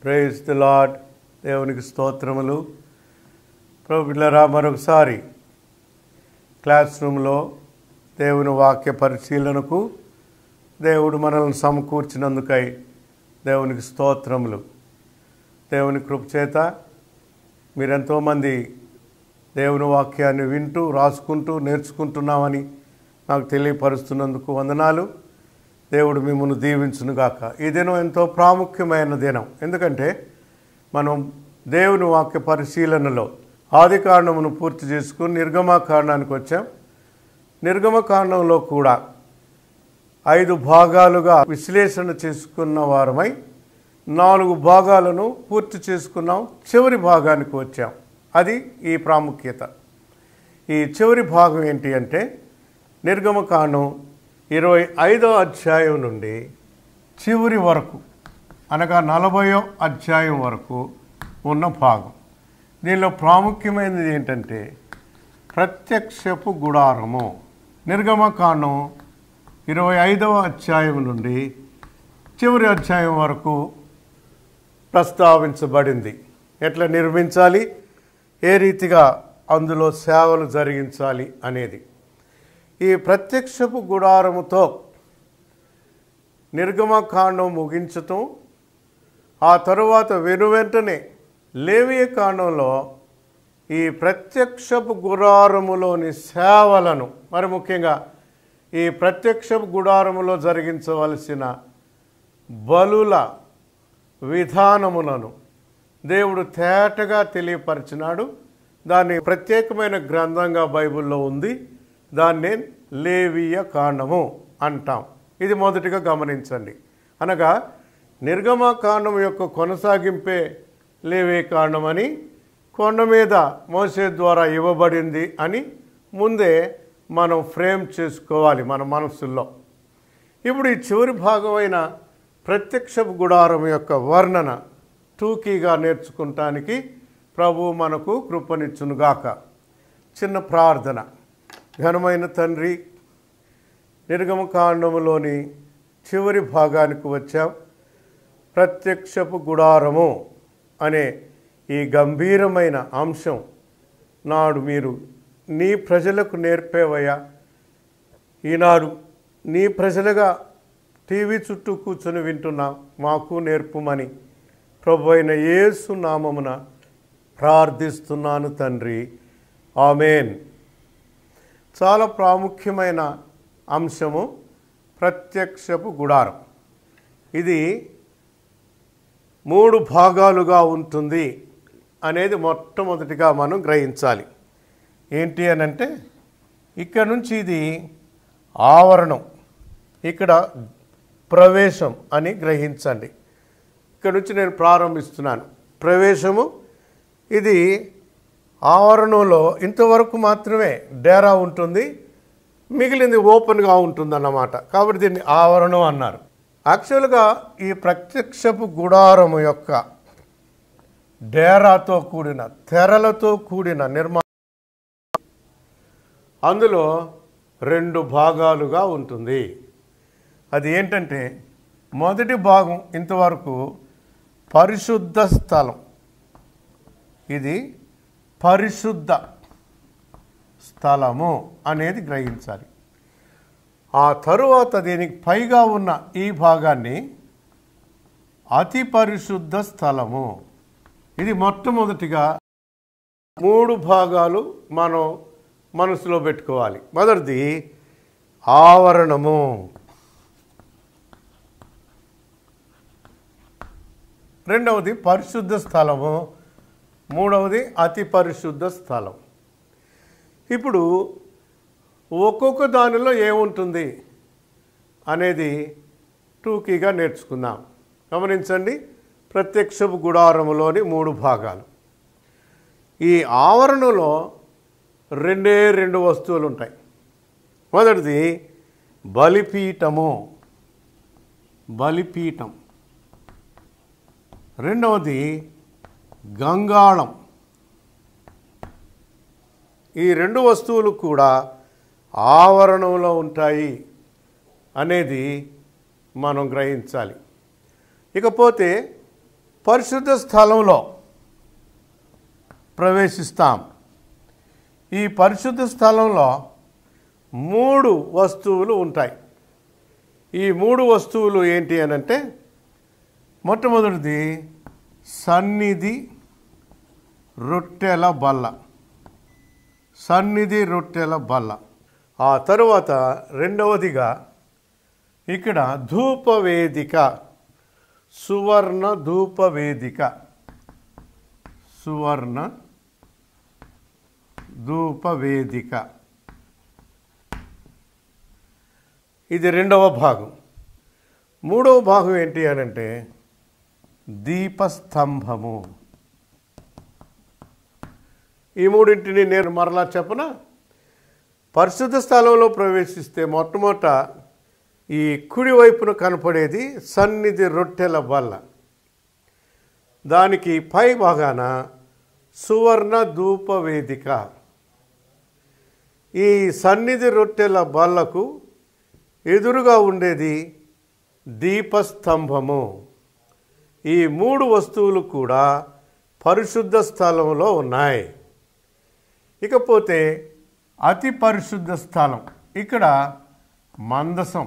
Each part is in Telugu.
ప్రైజ్ ది లాడ్ దేవునికి స్తోత్రములు ప్రభులరా మరొకసారి క్లాస్ రూమ్లో దేవుని వాక్య పరిశీలనకు దేవుడు మనల్ని సమకూర్చినందుకై దేవునికి స్తోత్రములు దేవుని కృప చేత మీరెంతోమంది దేవుని వాక్యాన్ని వింటూ రాసుకుంటూ నేర్చుకుంటున్నామని నాకు తెలియపరుస్తున్నందుకు వందనాలు దేవుడు మిమ్మల్ని దీవించునుగాక ఈ దినం ఎంతో ప్రాముఖ్యమైన దినం ఎందుకంటే మనం దేవుని వాక్య పరిశీలనలో ఆది కాండమును పూర్తి చేసుకుని నిర్గమాకాండానికి వచ్చాం నిర్గమకాండంలో కూడా ఐదు భాగాలుగా విశ్లేషణ చేసుకున్న వారమై నాలుగు భాగాలను పూర్తి చేసుకున్నాం చివరి భాగానికి వచ్చాం అది ఈ ప్రాముఖ్యత ఈ చివరి భాగం ఏంటి అంటే నిర్గమకాండం ఇరవై ఐదో అధ్యాయం నుండి చివరి వరకు అనగా నలభయో అధ్యాయం వరకు ఉన్న భాగం దీనిలో ప్రాముఖ్యమైనది ఏంటంటే ప్రత్యక్షపు గుడారము నిర్గమకాండం ఇరవై ఐదవ అధ్యాయం నుండి చివరి అధ్యాయం వరకు ప్రస్తావించబడింది ఎట్లా నిర్మించాలి ఏ రీతిగా అందులో సేవలు జరిగించాలి అనేది ఈ ప్రత్యక్షపు గుడారముతో నిర్గమకాండం ముగించటం ఆ తరువాత వెనువెంటనే లేవియ కాండంలో ఈ ప్రత్యక్షపు గుడారములోని సేవలను మరి ముఖ్యంగా ఈ ప్రత్యక్షపు గుడారములో జరిగించవలసిన బలుల విధానములను దేవుడు తేటగా తెలియపరిచినాడు దాన్ని ప్రత్యేకమైన గ్రంథంగా బైబిల్లో ఉంది దాన్నే లేవియ కాండము అంటాం ఇది మొదటిగా గమనించండి అనగా నిర్గమకాండం యొక్క కొనసాగింపే లేవే కాండం అని కొండ మీద మోసే ద్వారా ఇవ్వబడింది అని ముందే మనం ఫ్రేమ్ చేసుకోవాలి మన మనసుల్లో ఇప్పుడు ఈ చివరి భాగమైన ప్రత్యక్ష గుడారం యొక్క వర్ణన టూకీగా నేర్చుకుంటానికి ప్రభు మనకు కృపనిచ్చునుగాక చిన్న ప్రార్థన ఘనమైన తండ్రి నిర్గమకాండములోని చివరి భాగానికి వచ్చాం ప్రత్యక్షపు గుడారము అనే ఈ గంభీరమైన అంశం నాడు మీరు నీ ప్రజలకు నేర్పేవయ్యా ఈనాడు నీ ప్రజలుగా టీవీ చుట్టూ కూర్చొని వింటున్నాం మాకు నేర్పుమని ప్రభు అయిన యేసు నామమున ప్రార్థిస్తున్నాను తండ్రి ఆమెన్ చాలా ప్రాముఖ్యమైన అంశము ప్రత్యక్షపు గుడారం ఇది మూడు భాగాలుగా ఉంటుంది అనేది మొట్టమొదటిగా మనం గ్రహించాలి ఏంటి అని అంటే ఇక్కడ నుంచి ఇది ఆవరణం ఇక్కడ ప్రవేశం అని గ్రహించండి ఇక్కడ నుంచి నేను ప్రారంభిస్తున్నాను ప్రవేశము ఇది ఆవరణంలో ఇంతవరకు మాత్రమే డేరా ఉంటుంది మిగిలింది ఓపెన్గా ఉంటుందన్నమాట కాబట్టి దీన్ని ఆవరణం అన్నారు యాక్చువల్గా ఈ ప్రత్యక్షపు గుడారము యొక్క డేరాతో కూడిన తెరలతో కూడిన నిర్మాణం అందులో రెండు భాగాలుగా ఉంటుంది అది ఏంటంటే మొదటి భాగం ఇంతవరకు పరిశుద్ధ స్థలం ఇది పరిశుద్ధ స్థలము అనేది గ్రహించాలి ఆ తరువాత దీనికి పైగా ఉన్న ఈ భాగాన్ని అతి పరిశుద్ధ స్థలము ఇది మొట్టమొదటిగా మూడు భాగాలు మనం మనసులో పెట్టుకోవాలి మొదటిది ఆవరణము రెండవది పరిశుద్ధ స్థలము మూడవది అతి పరిశుద్ధ స్థలం ఇప్పుడు ఒక్కొక్క దానిలో ఏముంటుంది అనేది టూకీగా నేర్చుకుందాం గమనించండి ప్రత్యక్షపు గుడారములోని మూడు భాగాలు ఈ ఆవరణలో రెండే రెండు వస్తువులు ఉంటాయి మొదటిది బలిపీఠము బలిపీఠం రెండవది గంగాళం ఈ రెండు వస్తువులు కూడా ఆవరణంలో ఉంటాయి అనేది మనం గ్రహించాలి ఇకపోతే పరిశుద్ధ స్థలంలో ప్రవేశిస్తాం ఈ పరిశుద్ధ స్థలంలో మూడు వస్తువులు ఉంటాయి ఈ మూడు వస్తువులు ఏంటి అని అంటే మొట్టమొదటిది సన్నిధి రొట్టెల బల్ల సన్నిధి రొట్టెల బల్ల ఆ తరువాత రెండవదిగా ఇక్కడ ధూపవేదిక సువర్ణ ధూపవేదిక సువర్ణ ధూపవేదిక ఇది రెండవ భాగం మూడవ భాగం ఏంటి అని అంటే దీపస్తంభము ఈ మూడింటిని నేను మరలా చెప్పనా పరిశుద్ధ స్థలంలో ప్రవేశిస్తే మొట్టమొదట ఈ కుడి వైపున కనపడేది సన్నిధి రొట్టెల బల్ల దానికి పై భాగాన సువర్ణ ధూప వేదిక ఈ సన్నిధి రొట్టెల బల్లకు ఎదురుగా ఉండేది దీపస్తంభము ఈ మూడు వస్తువులు కూడా పరిశుద్ధ స్థలంలో ఉన్నాయి ఇకపోతే అతి పరిశుద్ధ స్థలం ఇక్కడ మందసం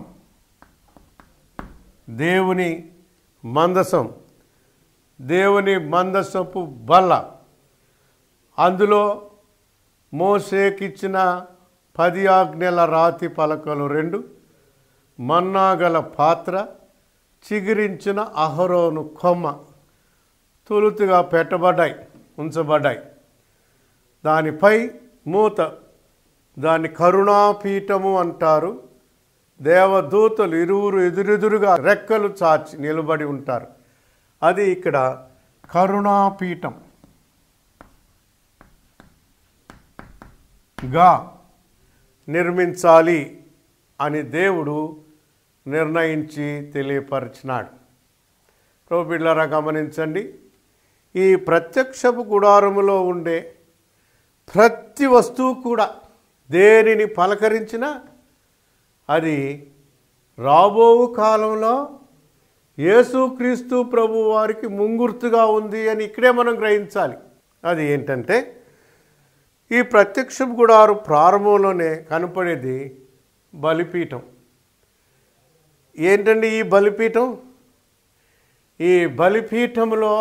దేవుని మందసం దేవుని మందసపు బల్ల అందులో మోసేకిచ్చిన పది ఆజ్ఞల రాతి పలకలు రెండు మన్నాగల పాత్ర చిగిరించిన అహరోను కొమ్మ తొలుతుగా పెట్టబడ్డాయి ఉంచబడ్డాయి దానిపై మూత దాన్ని కరుణాపీఠము అంటారు దేవదూతలు ఇరువురు ఎదురెదురుగా రెక్కలు చాచి నిలబడి ఉంటారు అది ఇక్కడ కరుణాపీఠం గా నిర్మించాలి అని దేవుడు నిర్ణయించి తెలియపరిచినాడు ప్రోబిడ్లరా గమనించండి ఈ ప్రత్యక్షపు గుడారములో ఉండే ప్రతి వస్తువు కూడా దేనిని పలకరించినా అది రాబో కాలంలో యేసుక్రీస్తు ప్రభు వారికి ముంగుర్తుగా ఉంది అని ఇక్కడే మనం గ్రహించాలి అది ఏంటంటే ఈ ప్రత్యక్ష గుడారు ప్రారంభంలోనే కనపడేది బలిపీఠం ఏంటండి ఈ బలిపీఠం ఈ బలిపీఠంలో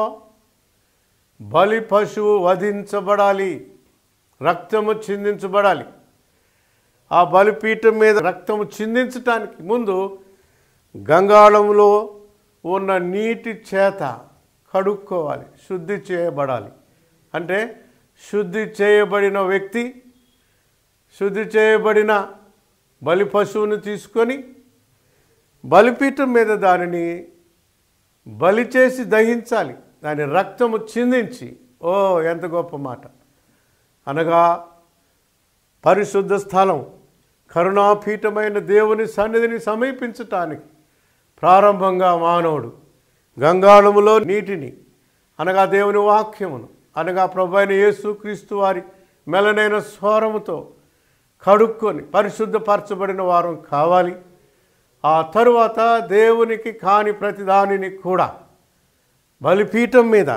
బలి పశువు వధించబడాలి రక్తము చిందించబడాలి ఆ బలిపీఠం మీద రక్తము చిందించటానికి ముందు గంగాళంలో ఉన్న నీటి చేత కడుక్కోవాలి శుద్ధి చేయబడాలి అంటే శుద్ధి చేయబడిన వ్యక్తి శుద్ధి చేయబడిన బలి పశువును తీసుకొని బలిపీఠం మీద దానిని బలి చేసి దహించాలి దాని రక్తము చిందించి ఓ ఎంత గొప్ప మాట అనగా పరిశుద్ధ స్థలం కరుణాపీఠమైన దేవుని సన్నిధిని సమీపించటానికి ప్రారంభంగా మానవుడు గంగాళములో నీటిని అనగా దేవుని వాక్యమును అనగా ప్రభు అయిన యేసుక్రీస్తు వారి మెలనైన స్వరముతో కడుక్కొని పరిశుద్ధపరచబడిన వారం కావాలి ఆ తరువాత దేవునికి కాని ప్రతిదానిని కూడా బలిపీఠం మీద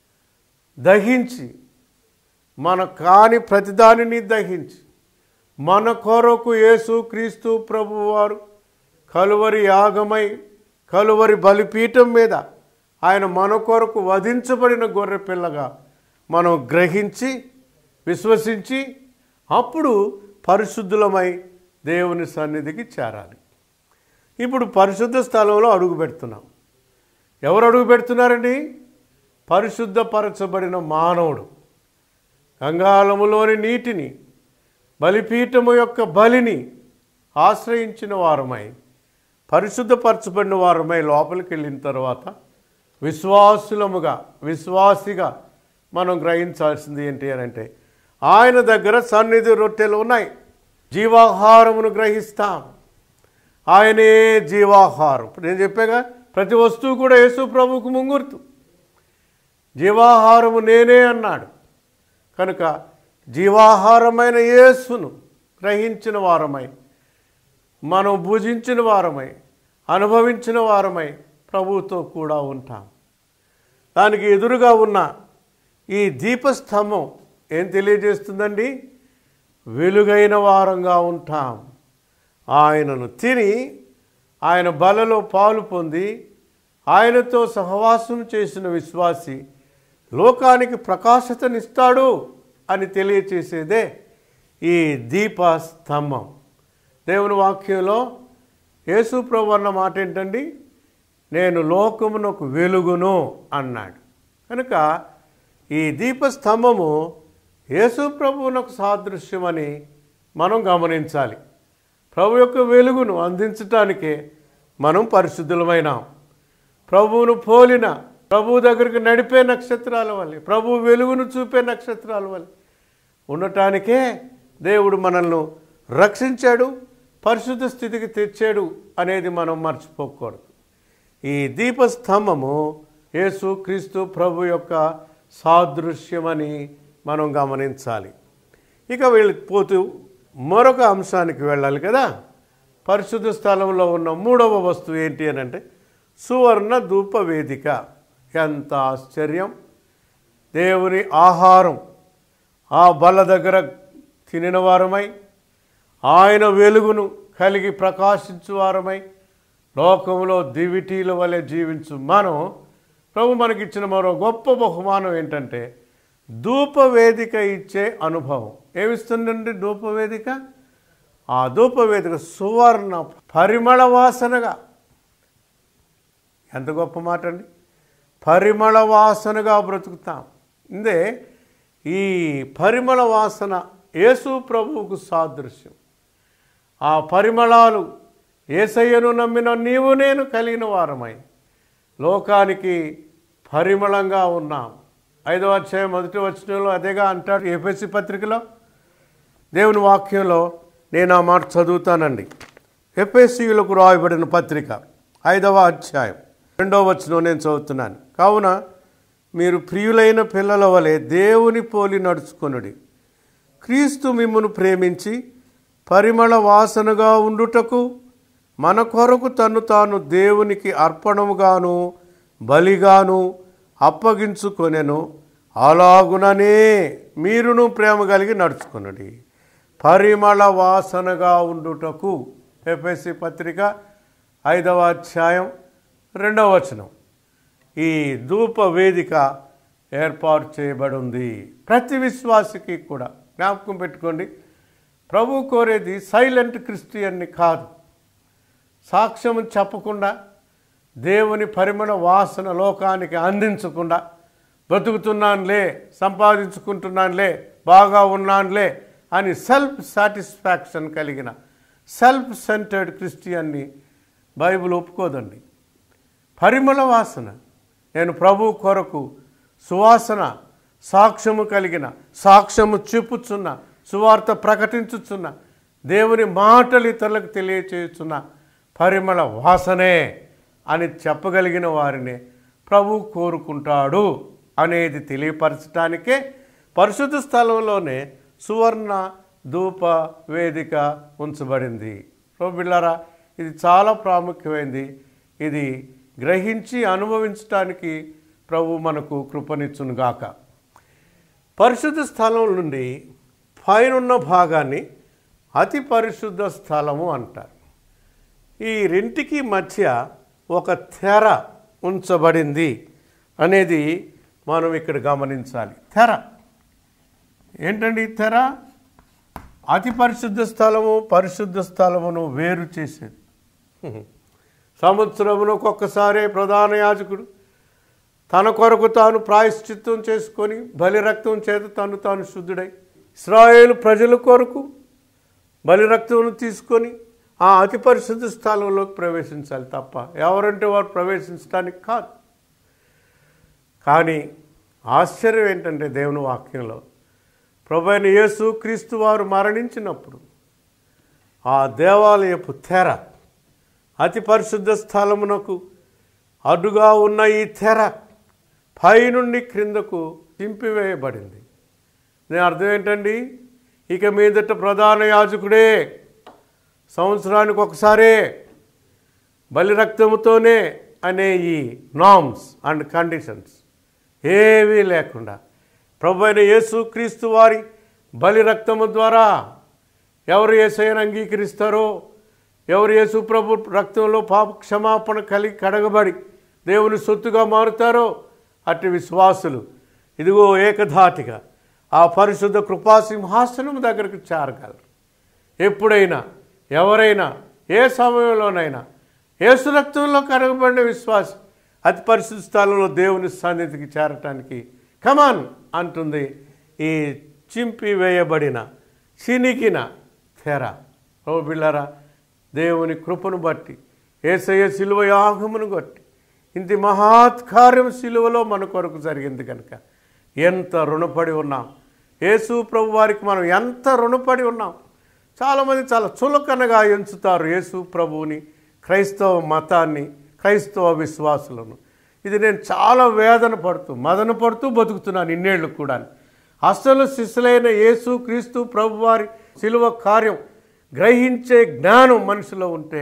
దహించి మన కాని ప్రతిదానిని దహించి మన కొరకు యేసు క్రీస్తు ప్రభువారు కలువరి యాగమై కలువరి బలిపీఠం మీద ఆయన మన కొరకు వధించబడిన గొర్రె పిల్లగా మనం గ్రహించి విశ్వసించి అప్పుడు పరిశుద్ధులమై దేవుని సన్నిధికి చేరాలి ఇప్పుడు పరిశుద్ధ స్థలంలో అడుగు పెడుతున్నాం ఎవరు అడుగు పెడుతున్నారండి పరిశుద్ధపరచబడిన మానవుడు గంగాళములోని నీటిని బలిపీఠము యొక్క బలిని ఆశ్రయించిన వారమై పరిశుద్ధపరచబడిన వారమై లోపలికి వెళ్ళిన తర్వాత విశ్వాసులముగా విశ్వాసిగా మనం గ్రహించాల్సింది ఏంటి అని అంటే ఆయన దగ్గర సన్నిధి రొట్టెలు ఉన్నాయి జీవాహారమును గ్రహిస్తాం ఆయనే జీవాహారం ఇప్పుడు నేను చెప్పాగా ప్రతి వస్తువు కూడా యేసు ప్రభువుకు ముంగుర్తు జీవాహారము నేనే అన్నాడు కనుక జీవాహారమైన యేసును గ్రహించిన వారమై మనం భుజించిన వారమై అనుభవించిన వారమై ప్రభువుతో కూడా ఉంటాం దానికి ఎదురుగా ఉన్న ఈ దీపస్తంభం ఏం తెలియజేస్తుందండి వెలుగైన వారంగా ఉంటాం ఆయనను తిని ఆయన బలలో పాలు పొంది ఆయనతో సహవాసం చేసిన విశ్వాసి లోకానికి ప్రకాశతనిస్తాడు అని తెలియచేసేదే ఈ దీప స్తంభం దేవుని వాక్యంలో యేసు ప్రభు అన్న మాట ఏంటండి నేను లోకమునకు వెలుగును అన్నాడు కనుక ఈ దీపస్తంభము యేసు ప్రభువునకు సాదృశ్యమని మనం గమనించాలి ప్రభు యొక్క వెలుగును అందించటానికే మనం పరిశుద్ధులమైనాం ప్రభువును పోలిన ప్రభు దగ్గరికి నడిపే నక్షత్రాల వల్లే ప్రభు వెలుగును చూపే నక్షత్రాల వల్లే ఉండటానికే దేవుడు మనల్ని రక్షించాడు పరిశుద్ధ స్థితికి తెచ్చాడు అనేది మనం మర్చిపోకూడదు ఈ దీపస్తంభము యేసు క్రీస్తు ప్రభు యొక్క సాదృశ్యమని మనం గమనించాలి ఇక వెళ్ళిపోతూ మరొక అంశానికి వెళ్ళాలి కదా పరిశుద్ధ స్థలంలో ఉన్న మూడవ వస్తువు ఏంటి అని అంటే సువర్ణ ధూప వేదిక ఎంత ఆశ్చర్యం దేవుని ఆహారం ఆ బల దగ్గర తినిన వారమై ఆయన వెలుగును కలిగి ప్రకాశించు వారమై లోకంలో దివిటీల వలె జీవించు మనం ప్రభు మనకిచ్చిన మరో గొప్ప బహుమానం ఏంటంటే ధూపవేదిక ఇచ్చే అనుభవం ఏమిస్తుందండి ధూపవేదిక ఆ ధూపవేదిక సువర్ణ పరిమళ వాసనగా ఎంత గొప్ప మాట అండి పరిమళ వాసనగా బ్రతుకుతాం ఇందే ఈ పరిమళ వాసన యేసు ప్రభువుకు సాదృశ్యం ఆ పరిమళాలు ఏసయ్యను నమ్మిన నీవు నేను కలిగిన వారమై లోకానికి పరిమళంగా ఉన్నాం ఐదవ అధ్యాయం మొదటి వచనంలో అదేగా అంటాడు ఏపీసీ పత్రికలో దేవుని వాక్యంలో నేను ఆ మాట చదువుతానండి ఎఫ్ఎస్సీయులకు రాయబడిన పత్రిక ఐదవ అధ్యాయం రెండవ వచనం నేను చదువుతున్నాను కావున మీరు ప్రియులైన పిల్లల వలె దేవుని పోలి నడుచుకొనుడి క్రీస్తు మిమ్మును ప్రేమించి పరిమళ వాసనగా ఉండుటకు మన కొరకు తను తాను దేవునికి అర్పణముగాను బలిగాను అప్పగించుకొనెను అలాగుననే మీరును ప్రేమ కలిగి నడుచుకొనుడి పరిమళ వాసనగా ఉండుటకు ఎఫ్ఎస్సి పత్రిక ఐదవ అధ్యాయం రెండవ వచనం ఈ ధూప వేదిక ఏర్పాటు చేయబడి ఉంది ప్రతి విశ్వాసికి కూడా జ్ఞాపకం పెట్టుకోండి ప్రభు కోరేది సైలెంట్ క్రిస్టియన్ని కాదు సాక్ష్యం చెప్పకుండా దేవుని పరిమళ వాసన లోకానికి అందించకుండా బ్రతుకుతున్నానులే సంపాదించుకుంటున్నానులే బాగా ఉన్నానులే అని సెల్ఫ్ సాటిస్ఫాక్షన్ కలిగిన సెల్ఫ్ సెంటర్డ్ క్రిస్టియన్ని బైబిల్ ఒప్పుకోదండి పరిమళ వాసన నేను ప్రభు కొరకు సువాసన సాక్ష్యము కలిగిన సాక్ష్యము చెప్పుచున్న సువార్త ప్రకటించుచున్న దేవుని మాటలు ఇతరులకు తెలియచేయుచున్న పరిమళ వాసనే అని చెప్పగలిగిన వారిని ప్రభు కోరుకుంటాడు అనేది తెలియపరచడానికే పరిశుద్ధ స్థలంలోనే సువర్ణ ధూప వేదిక ఉంచబడింది ప్రభు బిళ్ళారా ఇది చాలా ప్రాముఖ్యమైనది ఇది గ్రహించి అనుభవించడానికి ప్రభు మనకు కృపనిచ్చునుగాక పరిశుద్ధ స్థలం నుండి పైనున్న భాగాన్ని అతి పరిశుద్ధ స్థలము అంటారు ఈ రెంటికి మధ్య ఒక తెర ఉంచబడింది అనేది మనం ఇక్కడ గమనించాలి తెర ఏంటండి ఈ తెర అతి పరిశుద్ధ స్థలము పరిశుద్ధ స్థలమును వేరు చేసేది సంవత్సరమును ఒక్కొక్కసారే ప్రధాన యాజకుడు తన కొరకు తాను ప్రాయశ్చిత్తం చేసుకొని బలి రక్తం చేత తను తాను శుద్ధుడై ఇస్రాయేలు ప్రజల కొరకు బలి రక్తమును తీసుకొని ఆ అతి పరిశుద్ధ స్థలంలోకి ప్రవేశించాలి తప్ప ఎవరంటే వారు ప్రవేశించడానికి కాదు కానీ ఆశ్చర్యం ఏంటంటే దేవుని వాక్యంలో ప్రభు అయిన యేసు క్రీస్తు వారు మరణించినప్పుడు ఆ దేవాలయపు తెర అతి పరిశుద్ధ స్థలమునకు అడ్డుగా ఉన్న ఈ తెర పైనుండి క్రిందకు చింపివేయబడింది నేను అర్థం ఏంటండి ఇక మీదట ప్రధాన యాజకుడే సంవత్సరానికి ఒకసారే బలి రక్తముతోనే అనే ఈ నామ్స్ అండ్ కండిషన్స్ ఏమీ లేకుండా ప్రభు అయిన యేసు క్రీస్తు వారి బలి రక్తము ద్వారా ఎవరు ఏసైనా అంగీకరిస్తారో ఎవరు యేసు ప్రభు రక్తంలో పాప క్షమాపణ కలిగి కడగబడి దేవుని సొత్తుగా మారుతారో అట్టి విశ్వాసులు ఇదిగో ఏకధాటిగా ఆ పరిశుద్ధ కృపాసింహాసనం దగ్గరకు చేరగలరు ఎప్పుడైనా ఎవరైనా ఏ సమయంలోనైనా యేసు రక్తంలో కడగబడిన విశ్వాసం అతి పరిశుద్ధ స్థలంలో దేవుని సన్నిధికి చేరటానికి కమాన్ అంటుంది ఈ చింపి వేయబడిన చినికిన తెర ఓ బిళ్ళరా దేవుని కృపను బట్టి ఏసయ్య శిలువ యాగమును బట్టి ఇంత మహాత్కార్యం శిలువలో మన కొరకు జరిగింది కనుక ఎంత రుణపడి ఉన్నాం యేసు ప్రభు వారికి మనం ఎంత రుణపడి ఉన్నాం చాలామంది చాలా చులకనగా ఎంచుతారు యేసు ప్రభువుని క్రైస్తవ మతాన్ని క్రైస్తవ విశ్వాసులను ఇది నేను చాలా వేదన పడుతూ మదన పడుతూ బతుకుతున్నాను ఇన్నేళ్ళు కూడా అసలు శిశులైన యేసు క్రీస్తు ప్రభువారి శిలువ కార్యం గ్రహించే జ్ఞానం మనిషిలో ఉంటే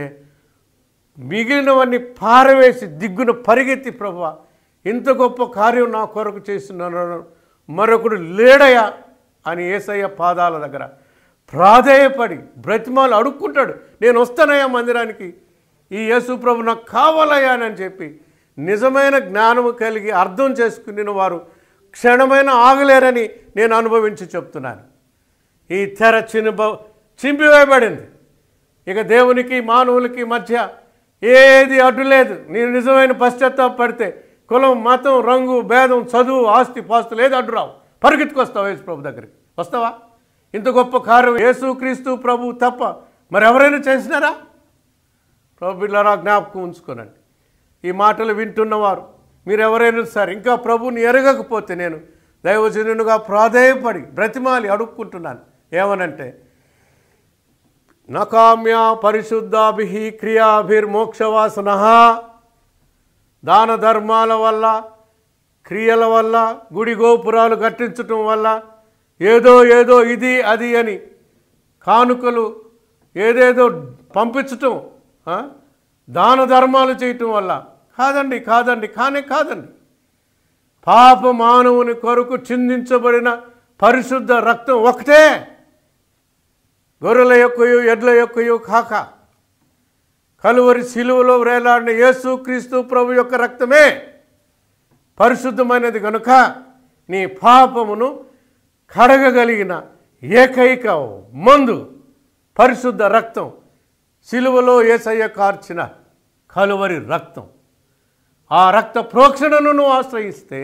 మిగిలినవన్నీ పారవేసి దిగ్గున పరిగెత్తి ప్రభు ఇంత గొప్ప కార్యం నా కొరకు చేస్తున్నాను మరొకడు లేడయా అని ఏసయ్య పాదాల దగ్గర ప్రాధేయపడి బ్రతిమాలు అడుక్కుంటాడు నేను వస్తానయ్యా మందిరానికి ఈ యేసు ప్రభు నాకు కావాలయ్యా అని చెప్పి నిజమైన జ్ఞానము కలిగి అర్థం చేసుకుని వారు క్షణమైన ఆగలేరని నేను అనుభవించి చెప్తున్నాను ఈ తెర చినుబ చింపివేయబడింది ఇక దేవునికి మానవులకి మధ్య ఏది అడ్డు లేదు నేను నిజమైన పశ్చాత్తాపడితే కులం మతం రంగు భేదం చదువు ఆస్తి పాస్తులు ఏది అడ్డు రావు పరిగెత్తుకొస్తావు యేసు ప్రభు దగ్గరికి వస్తావా ఇంత గొప్ప కార్యం యేసు క్రీస్తు ప్రభు తప్ప మరి ఎవరైనా చేసినారా ప్రభు బిడ్డలారా జ్ఞాపకం ఉంచుకోనండి ఈ మాటలు వింటున్నవారు మీరు ఎవరైనా సరే ఇంకా ప్రభుని ఎరగకపోతే నేను దైవజనునిగా ప్రాధేయపడి బ్రతిమాలి అడుక్కుంటున్నాను ఏమనంటే నకామ్య పరిశుద్ధాభి క్రియాభిర్మోక్షవాసన దాన ధర్మాల వల్ల క్రియల వల్ల గుడి గోపురాలు కట్టించటం వల్ల ఏదో ఏదో ఇది అది అని కానుకలు ఏదేదో పంపించటం ఆ? దాన ధర్మాలు చేయటం వల్ల కాదండి కాదండి కానే కాదండి పాప మానవుని కొరకు చిందించబడిన పరిశుద్ధ రక్తం ఒకటే గొర్రెల యొక్కయు ఎడ్ల యొక్కయు కాక కలువరి శిలువలో వేలాడిన యేసు క్రీస్తు ప్రభు యొక్క రక్తమే పరిశుద్ధమైనది కనుక నీ పాపమును కడగగలిగిన ఏకైక మందు పరిశుద్ధ రక్తం శిలువలో ఏసయ్య కార్చిన కలువరి రక్తం ఆ రక్త ప్రోక్షణను నువ్వు ఆశ్రయిస్తే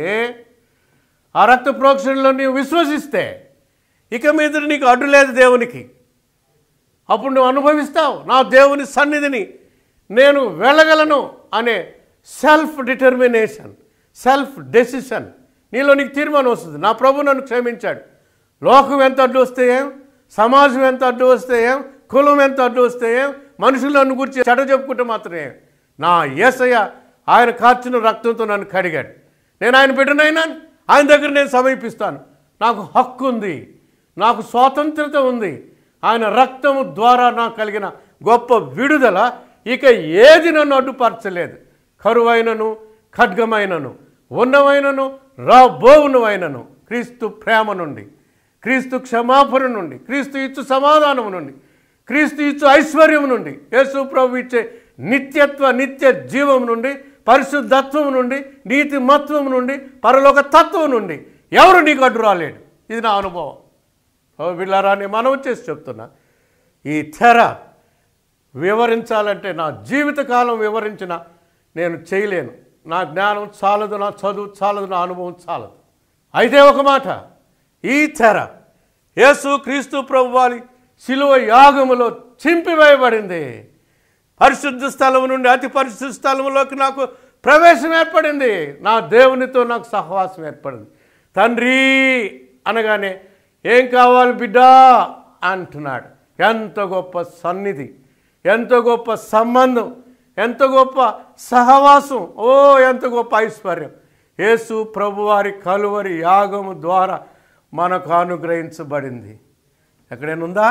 ఆ రక్త ప్రోక్షణలో నీవు విశ్వసిస్తే ఇక మీద నీకు అడ్డు లేదు దేవునికి అప్పుడు నువ్వు అనుభవిస్తావు నా దేవుని సన్నిధిని నేను వెళ్ళగలను అనే సెల్ఫ్ డిటర్మినేషన్ సెల్ఫ్ డెసిషన్ నీలో నీకు తీర్మానం వస్తుంది నా ప్రభు నన్ను క్షమించాడు లోకం ఎంత అడ్డు వస్తే ఏం సమాజం ఎంత అడ్డు వస్తే ఏం కులం ఎంత అడ్డు వస్తే ఏం మనుషులు నన్ను గురించి చెడ చెప్పుకుంటే మాత్రమే నా ఏసయ్య ఆయన కార్చిన రక్తంతో నన్ను కడిగాడు నేను ఆయన బిడ్డనైనా ఆయన దగ్గర నేను సమీపిస్తాను నాకు హక్కు ఉంది నాకు స్వాతంత్రత ఉంది ఆయన రక్తము ద్వారా నాకు కలిగిన గొప్ప విడుదల ఇక ఏది నన్ను అడ్డుపరచలేదు కరువైనను ఖడ్గమైనను ఉన్నవైనను రాబోవునవైనను క్రీస్తు ప్రేమ నుండి క్రీస్తు క్షమాపణ నుండి క్రీస్తు ఇచ్చు సమాధానం నుండి క్రీస్తు ఇచ్చు ఐశ్వర్యం నుండి యేసు ప్రభు ఇచ్చే నిత్యత్వ నిత్య జీవం నుండి పరిశుద్ధత్వం నుండి నీతి మత్వం నుండి పరలోక తత్వం నుండి ఎవరు నీకు అడ్డు రాలేడు ఇది నా అనుభవం ఓ బిళ్ళారా నేను మనవి చేసి చెప్తున్నా ఈ తెర వివరించాలంటే నా జీవితకాలం వివరించిన నేను చేయలేను నా జ్ఞానం చాలదు నా చదువు చాలదు నా అనుభవం చాలదు అయితే ఒక మాట ఈ తెర యేసు క్రీస్తు ప్రభువారి శిలువ యాగములో చింపివేయబడింది పరిశుద్ధ స్థలం నుండి అతి పరిశుద్ధ స్థలంలోకి నాకు ప్రవేశం ఏర్పడింది నా దేవునితో నాకు సహవాసం ఏర్పడింది తండ్రి అనగానే ఏం కావాలి బిడ్డా అంటున్నాడు ఎంత గొప్ప సన్నిధి ఎంత గొప్ప సంబంధం ఎంత గొప్ప సహవాసం ఓ ఎంత గొప్ప ఐశ్వర్యం యేసు ప్రభువారి కలువరి యాగము ద్వారా మనకు అనుగ్రహించబడింది ఎక్కడైనా ఉందా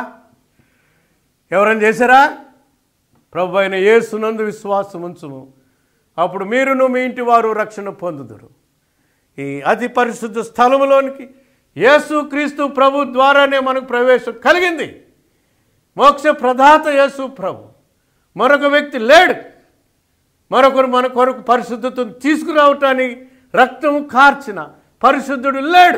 ఎవరైనా చేశారా ప్రభు అయిన యేసునందు విశ్వాసం ఉంచుము అప్పుడు మీరును మీ ఇంటి వారు రక్షణ పొందుదురు ఈ అతి పరిశుద్ధ స్థలములోనికి యేసు క్రీస్తు ప్రభు ద్వారానే మనకు ప్రవేశం కలిగింది మోక్ష ప్రదాత యేసు ప్రభు మరొక వ్యక్తి లేడు మరొకరు మన కొరకు పరిశుద్ధతను తీసుకురావటానికి రక్తం కార్చిన పరిశుద్ధుడు లేడు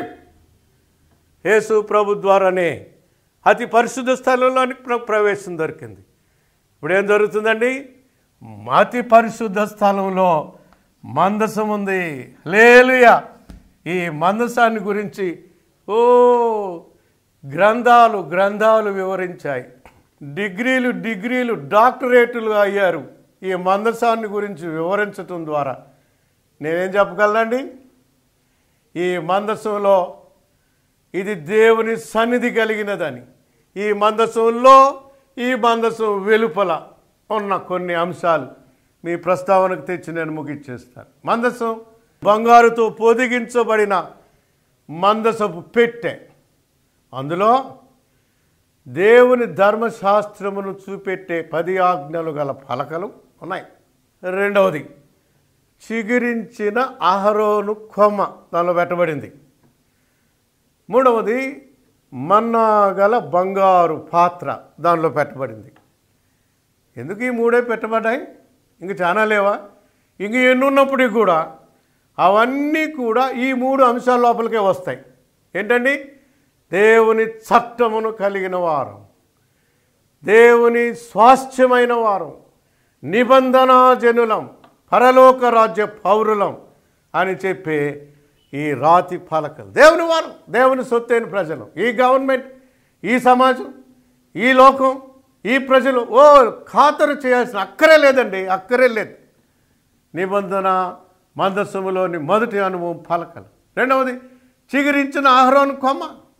యేసు ప్రభు ద్వారానే అతి పరిశుద్ధ స్థలంలోనికి ప్ర- ప్రవేశం దొరికింది ఇప్పుడు ఏం జరుగుతుందండి అతి పరిశుద్ధ స్థలంలో మందసం ఉంది లేలుయ ఈ మందసాన్ని గురించి ఓ గ్రంథాలు గ్రంథాలు వివరించాయి డిగ్రీలు డిగ్రీలు డాక్టరేట్లు అయ్యారు ఈ మందసాన్ని గురించి వివరించటం ద్వారా నేనేం చెప్పగలనండి ఈ మందసంలో ఇది దేవుని సన్నిధి కలిగినదని ఈ మందసంలో ఈ మందసం వెలుపల ఉన్న కొన్ని అంశాలు మీ ప్రస్తావనకు తెచ్చి నేను ముగిచ్చేస్తాను మందసం బంగారుతో పొదిగించబడిన మందసపు పెట్టె అందులో దేవుని ధర్మశాస్త్రమును చూపెట్టే పది ఆజ్ఞలు గల పలకలు ఉన్నాయి రెండవది చిగురించిన అహరోను కొమ్మ దానిలో పెట్టబడింది మూడవది మన్నా గల బంగారు పాత్ర దానిలో పెట్టబడింది ఎందుకు ఈ మూడే పెట్టబడ్డాయి ఇంక చాలా లేవా ఇంక ఎన్ని ఉన్నప్పటికీ కూడా అవన్నీ కూడా ఈ మూడు అంశాల లోపలికే వస్తాయి ఏంటండి దేవుని చట్టమును కలిగిన వారం దేవుని స్వాస్థ్యమైన వారం నిబంధనా జనులం పరలోక రాజ్య పౌరులం అని చెప్పే ఈ రాతి పలకలు దేవుని వారు దేవుని సొత్తైన ప్రజలు ఈ గవర్నమెంట్ ఈ సమాజం ఈ లోకం ఈ ప్రజలు ఓ ఖాతరు చేయాల్సిన అక్కరే లేదండి అక్కరే లేదు నిబంధన మందస్సములోని మొదటి అనుభవం పలకలు రెండవది చిగురించిన ఆహ్రోను కొమ్మ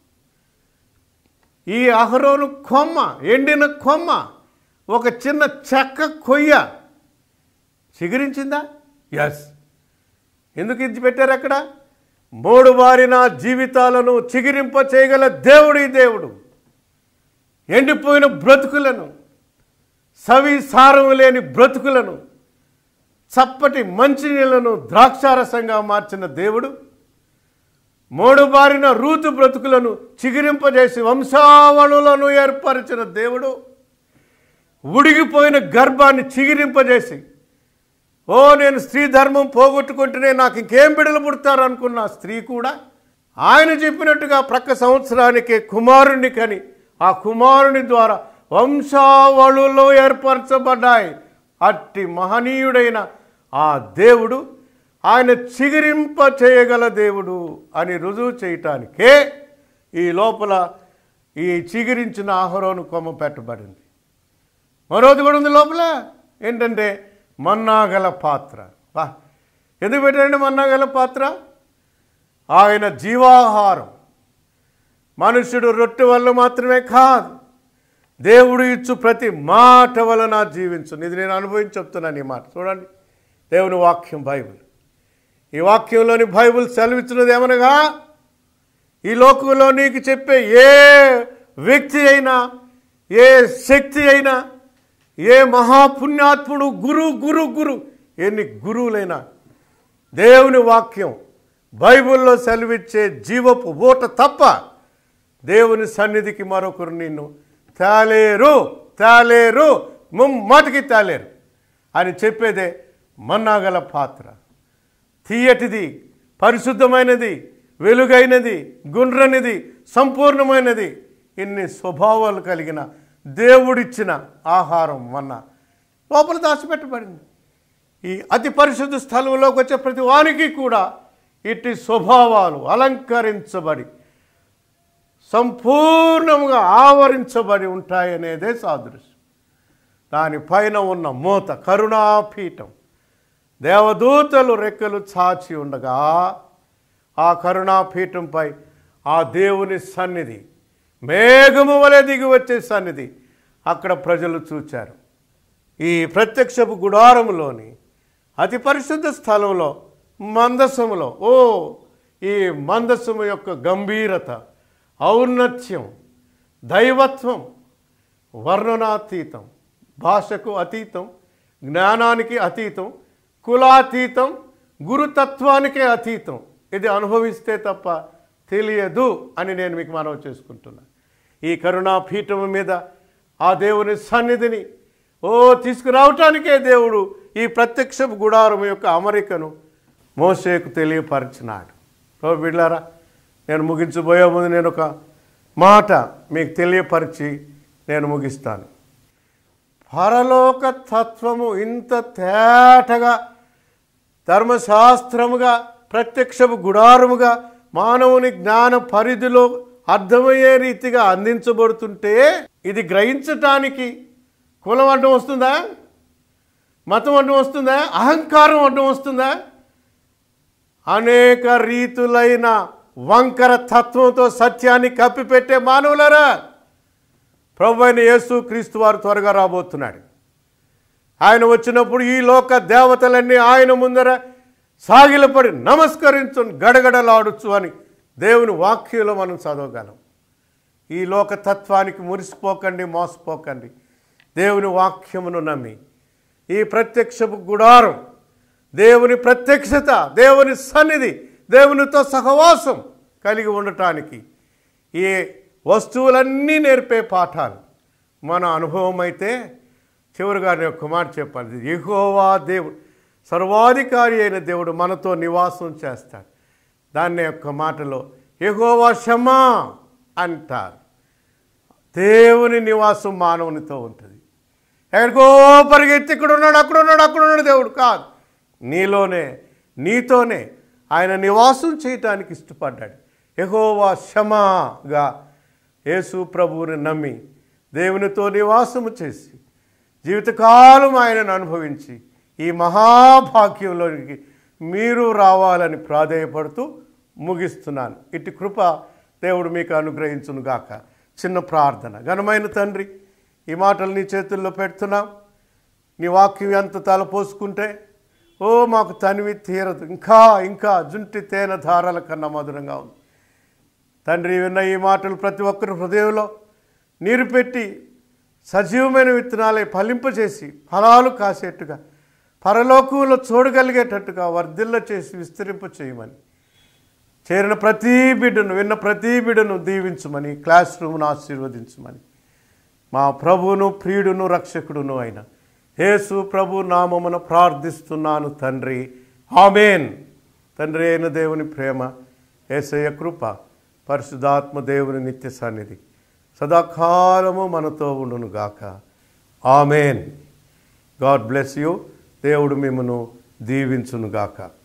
ఈ అహరోను కొమ్మ ఎండిన కొమ్మ ఒక చిన్న చెక్క కొయ్య చిగురించిందా ఎస్ ఎందుకు ఇది పెట్టారు అక్కడ మూడు వారిన జీవితాలను చిగిరింప చేయగల దేవుడు ఈ దేవుడు ఎండిపోయిన బ్రతుకులను సవి సారం లేని బ్రతుకులను చప్పటి మంచినీళ్లను ద్రాక్షారసంగా మార్చిన దేవుడు మూడు బారిన రూతు బ్రతుకులను చిగిరింపజేసి వంశావళులను ఏర్పరిచిన దేవుడు ఉడిగిపోయిన గర్భాన్ని చిగిరింపజేసి ఓ నేను స్త్రీ ధర్మం పోగొట్టుకుంటేనే నాకు ఇంకేం బిడలు పుడతారు అనుకున్న స్త్రీ కూడా ఆయన చెప్పినట్టుగా ప్రక్క సంవత్సరానికే కుమారుని కని ఆ కుమారుని ద్వారా వంశావళులు ఏర్పరచబడ్డాయి అట్టి మహనీయుడైన ఆ దేవుడు ఆయన చిగిరింప చేయగల దేవుడు అని రుజువు చేయటానికే ఈ లోపల ఈ చిగిరించిన ఆహరోను కొమ్మ పెట్టబడింది మరోది కూడా ఉంది లోపల ఏంటంటే మన్నాగల పాత్ర వా ఎందుకు పెట్టండి మన్నాగల పాత్ర ఆయన జీవాహారం మనుషుడు రొట్టె వల్ల మాత్రమే కాదు దేవుడు ఇచ్చు ప్రతి మాట వలన జీవించు ఇది నేను అనుభవించి చెప్తున్నాను ఈ మాట చూడండి దేవుని వాక్యం బైబిల్ ఈ వాక్యంలోని బైబిల్ సెలవిచ్చినది ఏమనగా ఈ లోకంలో నీకు చెప్పే ఏ వ్యక్తి అయినా ఏ శక్తి అయినా ఏ మహాపుణ్యాత్ముడు గురు గురు గురు ఎన్ని గురువులైనా దేవుని వాక్యం బైబిల్లో సెలవిచ్చే జీవపు ఊట తప్ప దేవుని సన్నిధికి మరొకరు నిన్ను తేలేరు తేలేరు ముమ్మాటికి తేలేరు అని చెప్పేదే మన్నాగల పాత్ర తీయటిది పరిశుద్ధమైనది వెలుగైనది గుండ్రనిది సంపూర్ణమైనది ఇన్ని స్వభావాలు కలిగిన దేవుడిచ్చిన ఆహారం మన్న లోపల దాచిపెట్టబడింది ఈ అతి పరిశుద్ధ స్థలంలోకి వచ్చే ప్రతి వానికి కూడా ఇట్టి స్వభావాలు అలంకరించబడి సంపూర్ణంగా ఆవరించబడి ఉంటాయనేదే సాదృశ్యం దానిపైన ఉన్న మూత కరుణాపీఠం దేవదూతలు రెక్కలు చాచి ఉండగా ఆ కరుణాపీఠంపై ఆ దేవుని సన్నిధి మేఘము వలె దిగి వచ్చే సన్నిధి అక్కడ ప్రజలు చూచారు ఈ ప్రత్యక్షపు గుడారములోని అతి పరిశుద్ధ స్థలంలో మందసములో ఓ ఈ మందసము యొక్క గంభీరత ఔన్నత్యం దైవత్వం వర్ణనాతీతం భాషకు అతీతం జ్ఞానానికి అతీతం కులాతీతం గురుతత్వానికే అతీతం ఇది అనుభవిస్తే తప్ప తెలియదు అని నేను మీకు మనవి చేసుకుంటున్నాను ఈ కరుణా పీఠం మీద ఆ దేవుని సన్నిధిని ఓ తీసుకురావటానికే దేవుడు ఈ ప్రత్యక్ష గుడారం యొక్క అమరికను మోసేకు తెలియపరిచినాడు ఓ బిడ్లారా నేను ముగించబోయే ముందు నేను ఒక మాట మీకు తెలియపరిచి నేను ముగిస్తాను పరలోక తత్వము ఇంత తేటగా ధర్మశాస్త్రముగా ప్రత్యక్షపు గుడారముగా మానవుని జ్ఞాన పరిధిలో అర్థమయ్యే రీతిగా అందించబడుతుంటే ఇది గ్రహించటానికి కులం అడ్డం వస్తుందా మతం అడ్డం వస్తుందా అహంకారం అడ్డం వస్తుందా అనేక రీతులైన వంకర తత్వంతో సత్యాన్ని కప్పిపెట్టే మానవులరా ప్రభు అయిన యేసు క్రీస్తు వారు త్వరగా రాబోతున్నాడు ఆయన వచ్చినప్పుడు ఈ లోక దేవతలన్నీ ఆయన ముందర సాగిలపడి నమస్కరించు గడగడలాడుచు అని దేవుని వాక్యంలో మనం చదవగలం ఈ లోక తత్వానికి మురిసిపోకండి మోసపోకండి దేవుని వాక్యమును నమ్మి ఈ ప్రత్యక్షపు గుడారం దేవుని ప్రత్యక్షత దేవుని సన్నిధి దేవునితో సహవాసం కలిగి ఉండటానికి ఈ వస్తువులన్నీ నేర్పే పాఠాలు మన అనుభవం అయితే చివరిగా నేను ఒక మాట చెప్పాలి యెహోవా దేవుడు సర్వాధికారి అయిన దేవుడు మనతో నివాసం చేస్తాడు దాన్ని యొక్క మాటలో యెహోవా షమా అంటారు దేవుని నివాసం మానవునితో ఉంటుంది ఎక్కడికో పరిగెత్తి ఇక్కడ ఉన్నాడు అక్కడ ఉన్నాడు అక్కడ ఉన్నాడు దేవుడు కాదు నీలోనే నీతోనే ఆయన నివాసం చేయటానికి ఇష్టపడ్డాడు యెహోవా క్షమాగా యేసు ప్రభువుని నమ్మి దేవునితో నివాసము చేసి జీవితకాలం ఆయనను అనుభవించి ఈ మహాభాగ్యంలోనికి మీరు రావాలని ప్రాధేయపడుతూ ముగిస్తున్నాను ఇటు కృప దేవుడు మీకు అనుగ్రహించును గాక చిన్న ప్రార్థన ఘనమైన తండ్రి ఈ మాటలు నీ చేతుల్లో పెడుతున్నాం నీ వాక్యం ఎంత తలపోసుకుంటే ఓ మాకు తనివి తీరదు ఇంకా ఇంకా జుంటి తేనె ధారాల కన్నా మధురంగా ఉంది తండ్రి విన్న ఈ మాటలు ప్రతి ఒక్కరి హృదయంలో నీరు పెట్టి సజీవమైన విత్తనాలే ఫలింపచేసి ఫలాలు కాసేట్టుగా పరలోకంలో చూడగలిగేటట్టుగా వర్ధిల్ల చేసి విస్తరింప చేయమని చేరిన ప్రతి బిడ్డను విన్న ప్రతి బిడ్డను దీవించమని క్లాస్ రూమ్ను ఆశీర్వదించమని మా ప్రభువును ప్రియుడును రక్షకుడును అయిన యేసు ప్రభు నామమున ప్రార్థిస్తున్నాను తండ్రి ఆమెన్ తండ్రి అయిన దేవుని ప్రేమ ఏసయ్య కృప పరిశుధాత్మ దేవుని నిత్య సన్నిధి సదాకాలము మనతో ఉండును గాక ఆమెన్ గాడ్ బ్లెస్ యూ దేవుడు మిమ్మను దీవించును గాక